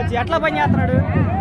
నుంచి ఎట్లా పని చేస్తున్నాడు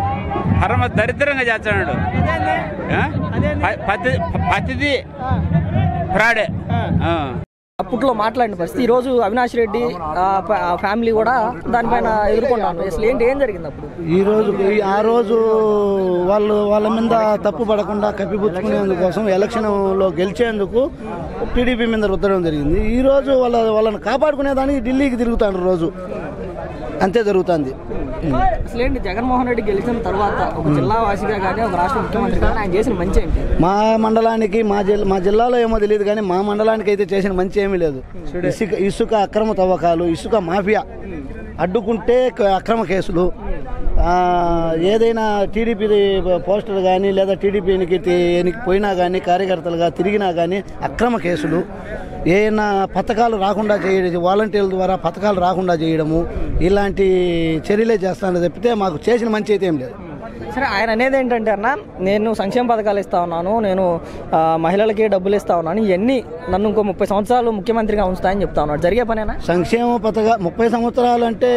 పరమ దరిద్రంగా చేస్తున్నాడు అదేంది ఆ? అదేంది? ప- పత్తి పత్తిది ఆ, ఫ్రాడే ఆ. ఆ. అప్పట్లో మాట్లాడిన పరిస్థితి ఈ రోజు అవినాష్ రెడ్డి ఆ, ప- ఆ ఫ్యామిలీ కూడా దానిపైన ఎదుర్కొన్నాను అసలు ఏంటి ఏం జరిగింది అప్పుడు ఈ రోజు ఈ- ఆ రోజు వాళ్ళు వాళ్ళ మీద తప్పు పడకుండా కప్పిపుచ్చుకునేందుకోసం ఎలక్షన్లో గెలిచేందుకు టీడీపీ మీద రుద్దడం జరిగింది ఈ రోజు వాళ్ళ వాళ్ళని కాపాడుకునేదానికి ఢిల్లీకి తిరుగుతాడు రోజు అంతే జరుగుతుంది అసలు ఏంటి జగన్మోహన్ రెడ్డి గెలిచిన తర్వాత ఒక జిల్లా వాసిగా కానీ ఒక రాష్ట్ర ముఖ్యమంత్రి కానీ ఆయన చేసిన మంచి ఏంటి మా మండలానికి మా జిల్లా మా జిల్లాలో ఏమో తెలియదు కానీ మా మండలానికి అయితే చేసిన మంచి ఏమీ లేదు ఇసుక ఇసుక అక్రమ తవ్వకాలు ఇసుక మాఫియా అడ్డుకుంటే క- అక్రమ కేసులు ఆ, ఏదైనా టీడీపీ పోస్టర్ కానీ లేదా టీడీపీ ఎనికి పోయినా కానీ కార్యకర్తలుగా తిరిగినా కానీ అక్రమ కేసులు ఏమైనా పథకాలు రాకుండా చేయడం వాలంటీర్ల ద్వారా పథకాలు రాకుండా చేయడము ఇలాంటి చర్యలే చేస్తానని తప్పితే మాకు చేసిన మంచి అయితే ఏం లేదు సరే ఆయన అనేది ఏంటంటే అన్న నేను సంక్షేమ పథకాలు ఇస్తా ఉన్నాను నేను ఆ, మహిళలకి డబ్బులు ఇస్తా ఉన్నాను ఇవన్నీ నన్ను ఇంకో ముప్పై సంవత్సరాలు ముఖ్యమంత్రిగా ఉంచుతాయని చెప్తా ఉన్నాడు జరిగే పనేనా సంక్షేమ పథక ముప్పై సంవత్సరాలు అంటే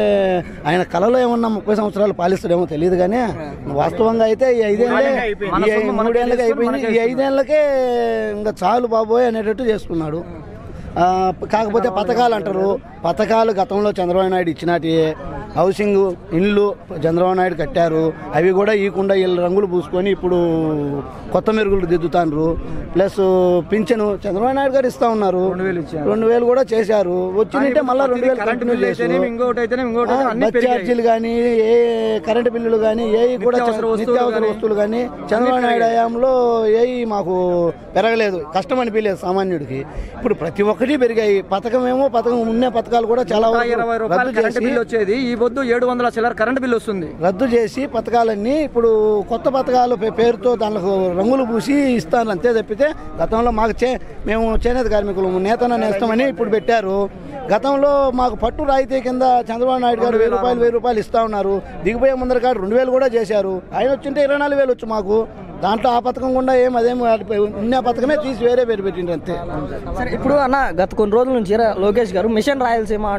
ఆయన కళలో ఏమన్నా ముప్పై సంవత్సరాలు పాలిస్తాడేమో తెలియదు కానీ వాస్తవంగా అయితే ఈ ఐదేళ్ళే ఈ ఐ- మూడేళ్ళకి అయిపోయింది ఈ ఐదేళ్ళకే ఇంకా చాలు బాబోయ్ అనేటట్టు చేసుకున్నాడు ఆ, కాకపోతే పథకాలు అంటారు పథకాలు గతంలో చంద్రబాబు నాయుడు ఇచ్చినటి హౌసింగ్ ఇండ్లు చంద్రబాబు నాయుడు కట్టారు అవి కూడా ఈకుండా వీళ్ళు రంగులు పూసుకొని ఇప్పుడు కొత్త మెరుగులు దిద్దుతాండ్రు ప్లస్ పింఛను చంద్రబాబు నాయుడు గారు ఇస్తా ఉన్నారు రెండు వేలు కూడా చేశారు వచ్చిందంటే మళ్ళీ రెండు వేలు కంటిన్యూ చేశారు ఇంకోటి అయితేనే ఇంకోటి ఆ, బస్ ఛార్జీలు కానీ ఏ కరెంటు బిల్లులు కానీ ఏ కూడా చ- నిత్యావసర వస్తువులు కానీ చంద్రబాబు నాయుడు హయాంలో ఏ మాకు పెరగలేదు కష్టం అనిపించలేదు సామాన్యుడికి ఇప్పుడు ప్రతి ఒక్కటి పెరిగాయి పథకం ఏమో పథకం ఉన్న పథకాలు కూడా చాలా వరకు ఇరవై రూపాయలు రద్దు కరెంట్ చేసి బిల్ వచ్చేది ఈ పొద్దు ఏడు వందల చిల్లర కరెంట్ బిల్ వస్తుంది రద్దు చేసి పథకాలన్నీ ఇప్పుడు కొత్త పథకాలు పే- పేరుతో దానికి రంగులు పూసి ఇస్తాను అంతే తప్పితే గతంలో మాకు చే మేము చేనేత కార్మికులు నేతన నేస్తామని ఇప్పుడు పెట్టారు గతంలో మాకు పట్టు రాయితీ కింద చంద్రబాబు నాయుడు గారు వెయ్యి రూపాయలు వెయ్యి రూపాయలు ఇస్తా ఉన్నారు దిగిపోయే ముందర కాదు రెండు వేలు కూడా చేశారు ఆయన వచ్చింటే ఇరవై నాలుగు వేలు వచ్చు మాకు దాంట్లో ఆ పథకం కూడా ఏం అదేం ఉన్న పథకమే తీసి వేరే పేరు పెట్టిండ్రు అంతే సరే ఇప్పుడు అన్న గత కొన్ని రోజుల నుంచి లోకేష్ గారు మిషన్ రాయలసీమ